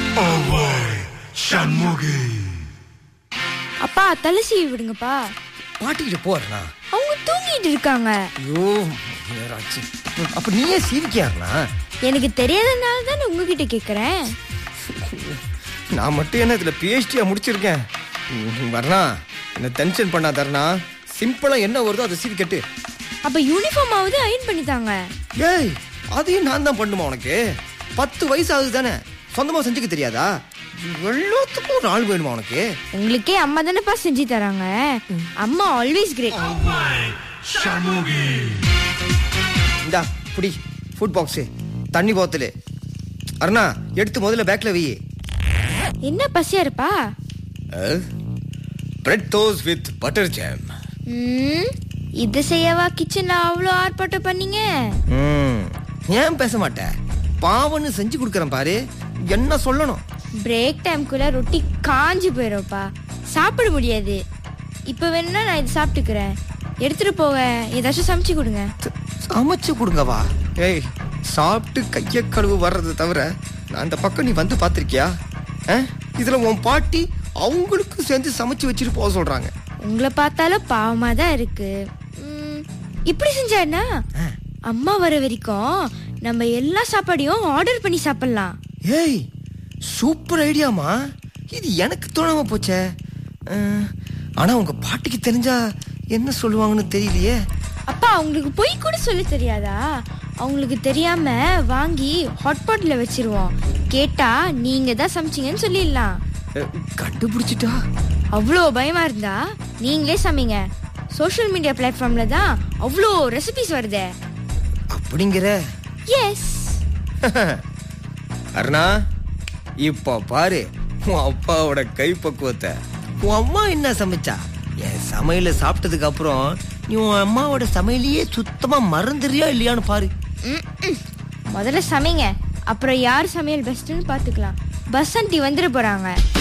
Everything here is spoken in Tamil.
சண்முகி அப்பா தலை சீவி விடுங்கப்பா பாட்டிக்கிட்ட போறா அவங்க தூங்கிட்டு இருக்காங்க ஐயோ நேராச்சு அப்ப நீயே சீவிக்கியாருனா எனக்கு தெரியாதனால தானே உங்ககிட்ட கேக்குறேன் நான் மட்டும் என்ன இதுல பிஹெச்டியா முடிச்சிருக்கேன் ம், வரணா என்ன டென்ஷன் பண்ணா தரணா சிம்பிளா என்ன வருதோ அதை சீவி கட்டு அப்ப யூனிஃபார்ம் ஆவது அயன் பண்ணி தாங்க ஏய் அதையும் நான் தான் பண்ணுமா உனக்கு பத்து வயசு ஆகுது தானே சொந்தமா செஞ்சுக்க தெரியாதா எல்லாத்துக்கும் ஒரு ஆள் வேணுமா உனக்கு உங்களுக்கே அம்மா தானேப்பா செஞ்சு தராங்க அம்மா ஆல்வேஸ் கிரேட் சண்முகி இந்தா புடி ஃபுட் பாக்ஸு தண்ணி போத்தலு அருணா எடுத்து முதல்ல பேக்ல வை என்ன பசியா இருப்பா bread toast with butter jam ம், இது செய்யவா கிச்சன்ல அவ்வளோ ஆர்ப்பாட்டம் பண்ணீங்க ம் ஏன் பேச மாட்டேன் பாவன்னு செஞ்சு கொடுக்குறேன் பாரு என்ன சொல்லணும் பிரேக் டைம்குள்ள ரொட்டி காஞ்சு போயிடும்ப்பா சாப்பிட முடியாது இப்போ வேணும்னா நான் இது சாப்பிட்டுக்கிறேன் எடுத்துட்டு போக ஏதாச்சும் சமைச்சு கொடுங்க ச- சமைச்சு கொடுங்கவா ஏய் சாப்பிட்டு கைய கழுவு வர்றது தவிர நான் அந்த பக்கம் நீ வந்து பார்த்திருக்கியா ஆ? இதுல உன் பாட்டி அவங்களுக்கும் சேர்ந்து சமைச்சு வச்சுட்டு போக சொல்றாங்க உங்களை பார்த்தாலும் பாவமா தான் இருக்கு ம், இப்படி செஞ்சா என்ன அம்மா வர வரைக்கும் நம்ம எல்லா சாப்பாடையும் ஆர்டர் பண்ணி சாப்பிடலாம் ஏய் சூப்பர் ஐடியாமா இது எனக்கு தோணாம போச்சே ஆ, ஆனா உங்க பாட்டிக்கு தெரிஞ்சா என்ன சொல்லுவாங்கன்னு தெரியலையே அப்பா அவங்களுக்கு பொய் கூட சொல்ல தெரியாதா அவங்களுக்கு தெரியாம வாங்கி ஹாட்பாட்ல வச்சிருவோம் கேட்டா நீங்க தான் சமைச்சீங்கன்னு சொல்லிடலாம் அஹ், கண்டுபிடிச்சிட்டா அவ்வளோ பயமா இருந்தா நீங்களே சமைங்க சோஷியல் மீடியா பிளாட்ஃபார்ம்ல தான் அவ்வளோ ரெசிபிஸ் வருதே அப்படிங்கிற எஸ் அருணா இப்போ பாரு உன் அப்பாவோட கைப்பக்குவத்தை உன் அம்மா என்ன சமைச்சா என் சமையல சாப்பிட்டதுக்கு அப்புறம் நீ உன் அம்மாவோட சமையலையே சுத்தமா மறந்துறியா இல்லையான்னு பாரு முதல்ல சமைங்க அப்புறம் யார் சமையல் பெஸ்ட்னு பாத்துக்கலாம் பஸ் ஆண்டி வந்துட போறாங்க